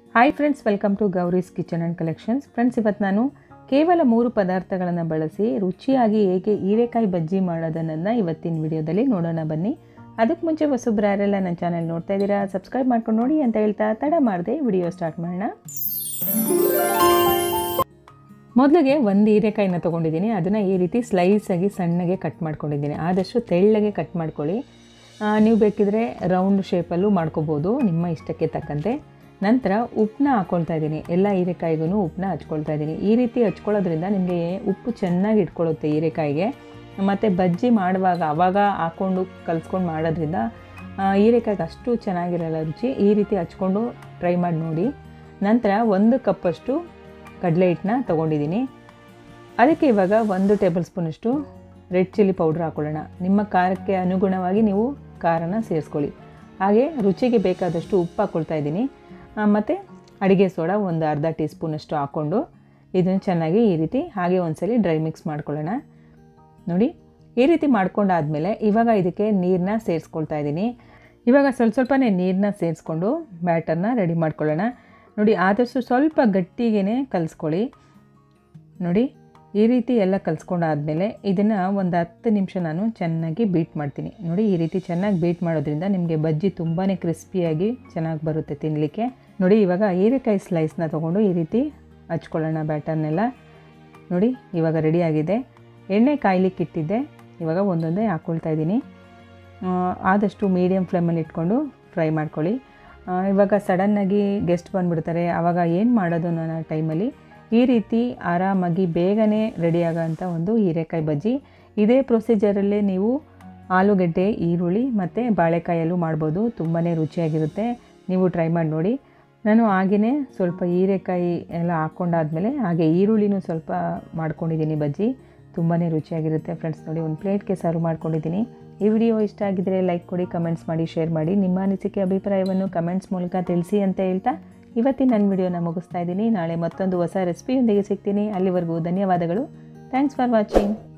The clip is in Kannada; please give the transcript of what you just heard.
hi friends welcome to Gowri's kitchen and collections friends ಇವತ್ತು ನಾನು ಕೇವಲ ಮೂರು ಪದಾರ್ಥಗಳನ್ನು ಬಳಸಿ ರುಚಿಯಾಗಿ ಹೇಗೆ ಹೀರೆಕಾಯಿ ಬಜ್ಜಿ ಮಾಡೋದನ್ನು ಇವತ್ತಿನ ವಿಡಿಯೋದಲ್ಲಿ ನೋಡೋಣ ಬನ್ನಿ ಅದಕ್ಕೆ ಮುಂಚೆ ಹೊಸಬ್ರು ಯಾರೆಲ್ಲ ನನ್ನ ಚಾನೆಲ್ ನೋಡ್ತಾ ಇದ್ದೀರಾ ಸಬ್ಸ್ಕ್ರೈಬ್ ಮಾಡ್ಕೊಂಡು ನೋಡಿ ಅಂತ ಹೇಳ್ತಾ ತಡ ಮಾಡಿದೆ ವಿಡಿಯೋ ಸ್ಟಾರ್ಟ್ ಮಾಡೋಣ ಮೊದಲಿಗೆ ಒಂದು ಹೀರೆಕಾಯಿನ ತೊಗೊಂಡಿದ್ದೀನಿ ಅದನ್ನು ಈ ರೀತಿ ಸ್ಲೈಸಾಗಿ ಸಣ್ಣಗೆ ಕಟ್ ಮಾಡ್ಕೊಂಡಿದ್ದೀನಿ ಆದಷ್ಟು ತೆಳ್ಳಗೆ ಕಟ್ ಮಾಡ್ಕೊಳ್ಳಿ ಆ, ನೀವು ಬೇಕಿದ್ರೆ ರೌಂಡ್ ಶೇಪಲ್ಲೂ ಮಾಡ್ಕೋಬೋದು ನಿಮ್ಮ ಇಷ್ಟಕ್ಕೆ ತಕ್ಕಂತೆ ನಂತರ ಉಪ್ಪನ್ನ ಹಾಕ್ಕೊಳ್ತಾ ಇದ್ದೀನಿ ಎಲ್ಲ ಹೀರೆಕಾಯಿಗೂ ಉಪ್ಪನ್ನ ಹಚ್ಕೊಳ್ತಾ ಇದ್ದೀನಿ ಈ ರೀತಿ ಹಚ್ಕೊಳ್ಳೋದ್ರಿಂದ ನಿಮಗೆ ಉಪ್ಪು ಚೆನ್ನಾಗಿ ಇಟ್ಕೊಳ್ಳುತ್ತೆ ಹೀರೆಕಾಯಿಗೆ ಮತ್ತು ಬಜ್ಜಿ ಮಾಡುವಾಗ ಆವಾಗ ಹಾಕ್ಕೊಂಡು ಕಲಿಸ್ಕೊಂಡು ಮಾಡೋದ್ರಿಂದ ಆ, ಹೀರೆಕಾಯಿಗೆ ಅಷ್ಟು ಚೆನ್ನಾಗಿರಲ್ಲ ರುಚಿ ಈ ರೀತಿ ಹಚ್ಕೊಂಡು ಟ್ರೈ ಮಾಡಿ ನೋಡಿ ನಂತರ ಒಂದು ಕಪ್ಪಷ್ಟು ಕಡಲೆ ಹಿಟ್ಟನ್ನ ತೊಗೊಂಡಿದ್ದೀನಿ ಅದಕ್ಕೆ ಇವಾಗ ಒಂದು ಟೇಬಲ್ ಸ್ಪೂನಷ್ಟು ರೆಡ್ ಚಿಲ್ಲಿ ಪೌಡ್ರ್ ಹಾಕೊಳ್ಳೋಣ ನಿಮ್ಮ ಖಾರಕ್ಕೆ ಅನುಗುಣವಾಗಿ ನೀವು ಖಾರನ ಸೇರಿಸ್ಕೊಳ್ಳಿ ಹಾಗೆ ರುಚಿಗೆ ಬೇಕಾದಷ್ಟು ಉಪ್ಪು ಹಾಕ್ಕೊಳ್ತಾ ಇದ್ದೀನಿ ಮತ್ತು ಅಡುಗೆ ಸೋಡಾ ಒಂದು ಅರ್ಧ ಟೀ ಸ್ಪೂನಷ್ಟು ಹಾಕ್ಕೊಂಡು ಇದನ್ನು ಚೆನ್ನಾಗಿ ಈ ರೀತಿ ಹಾಗೆ ಒಂದ್ಸಲಿ ಡ್ರೈ ಮಿಕ್ಸ್ ಮಾಡ್ಕೊಳ್ಳೋಣ ನೋಡಿ ಈ ರೀತಿ ಮಾಡ್ಕೊಂಡಾದಮೇಲೆ ಇವಾಗ ಇದಕ್ಕೆ ನೀರನ್ನ ಸೇರಿಸ್ಕೊಳ್ತಾ ಇದ್ದೀನಿ ಇವಾಗ ಸ್ವಲ್ಪ ಸ್ವಲ್ಪನೇ ನೀರನ್ನ ಸೇರಿಸ್ಕೊಂಡು ಬ್ಯಾಟರ್ನ ರೆಡಿ ಮಾಡ್ಕೊಳ್ಳೋಣ ನೋಡಿ ಆದಷ್ಟು ಸ್ವಲ್ಪ ಗಟ್ಟಿಗೇ ಕಲಿಸ್ಕೊಳ್ಳಿ ನೋಡಿ ಈ ರೀತಿ ಎಲ್ಲ ಕಲಿಸ್ಕೊಂಡಾದ್ಮೇಲೆ ಇದನ್ನು ಒಂದು ಹತ್ತು ನಿಮಿಷ ನಾನು ಚೆನ್ನಾಗಿ ಬೀಟ್ ಮಾಡ್ತೀನಿ ನೋಡಿ ಈ ರೀತಿ ಚೆನ್ನಾಗಿ ಬೀಟ್ ಮಾಡೋದ್ರಿಂದ ನಿಮಗೆ ಬಜ್ಜಿ ತುಂಬಾ ಕ್ರಿಸ್ಪಿಯಾಗಿ ಚೆನ್ನಾಗಿ ಬರುತ್ತೆ ತಿನ್ನಲಿಕ್ಕೆ ನೋಡಿ ಇವಾಗ ಹೀರೆಕಾಯಿ ಸ್ಲೈಸ್ನ ತೊಗೊಂಡು ಈ ರೀತಿ ಹಚ್ಕೊಳ್ಳೋಣ ಬ್ಯಾಟರ್ನೆಲ್ಲ ನೋಡಿ ಇವಾಗ ರೆಡಿಯಾಗಿದೆ ಎಣ್ಣೆ ಕಾಯ್ಲಿಕ್ಕೆ ಇಟ್ಟಿದ್ದೆ ಇವಾಗ ಒಂದೊಂದೇ ಹಾಕ್ಕೊಳ್ತಾ ಇದ್ದೀನಿ ಆ, ಆದಷ್ಟು ಮೀಡಿಯಮ್ ಫ್ಲೇಮಲ್ಲಿ ಇಟ್ಕೊಂಡು ಫ್ರೈ ಮಾಡ್ಕೊಳ್ಳಿ ಆ, ಇವಾಗ ಸಡನ್ನಾಗಿ ಗೆಸ್ಟ್ ಬಂದುಬಿಡ್ತಾರೆ ಆವಾಗ ಏನು ಮಾಡೋದು ಅನ್ನೋ ಟೈಮಲ್ಲಿ ಈ ರೀತಿ ಆರಾಮಾಗಿ ಬೇಗನೆ ರೆಡಿ ಆಗೋಂಥ ಒಂದು ಹೀರೆಕಾಯಿ ಬಜ್ಜಿ ಇದೇ ಪ್ರೊಸೀಜರಲ್ಲೇ ನೀವು ಆಲೂಗೆಡ್ಡೆ ಈರುಳ್ಳಿ ಮತ್ತು ಬಾಳೆಕಾಯಲ್ಲೂ ಮಾಡ್ಬೋದು ತುಂಬಾ ರುಚಿಯಾಗಿರುತ್ತೆ ನೀವು ಟ್ರೈ ಮಾಡಿ ನೋಡಿ ನಾನು ಹಾಗೆಯೇ ಸ್ವಲ್ಪ ಹೀರೆಕಾಯಿ ಎಲ್ಲ ಹಾಕ್ಕೊಂಡಾದ್ಮೇಲೆ ಹಾಗೆ ಈರುಳ್ಳಿನೂ ಸ್ವಲ್ಪ ಮಾಡ್ಕೊಂಡಿದ್ದೀನಿ ಬಜ್ಜಿ ತುಂಬಾ ರುಚಿಯಾಗಿರುತ್ತೆ ಫ್ರೆಂಡ್ಸ್ ನೋಡಿ ಒಂದು ಪ್ಲೇಟ್ಗೆ ಸರ್ವ್ ಮಾಡ್ಕೊಂಡಿದ್ದೀನಿ ಈ ವಿಡಿಯೋ ಇಷ್ಟ ಆಗಿದ್ದರೆ ಲೈಕ್ ಕೊಡಿ ಕಮೆಂಟ್ಸ್ ಮಾಡಿ ಶೇರ್ ಮಾಡಿ ನಿಮ್ಮ ಅನಿಸಿಕೆ ಅಭಿಪ್ರಾಯವನ್ನು ಕಮೆಂಟ್ಸ್ ಮೂಲಕ ತಿಳಿಸಿ ಅಂತ ಹೇಳ್ತಾ ಇವತ್ತಿನ ನನ್ನ ವಿಡಿಯೋನ ಮುಗಿಸ್ತಾ ಇದ್ದೀನಿ ನಾಳೆ ಮತ್ತೊಂದು ಹೊಸ ರೆಸಿಪಿಯೊಂದಿಗೆ ಸಿಗ್ತೀನಿ ಅಲ್ಲಿವರೆಗೂ ಧನ್ಯವಾದಗಳು ಥ್ಯಾಂಕ್ಸ್ ಫಾರ್ ವಾಚಿಂಗ್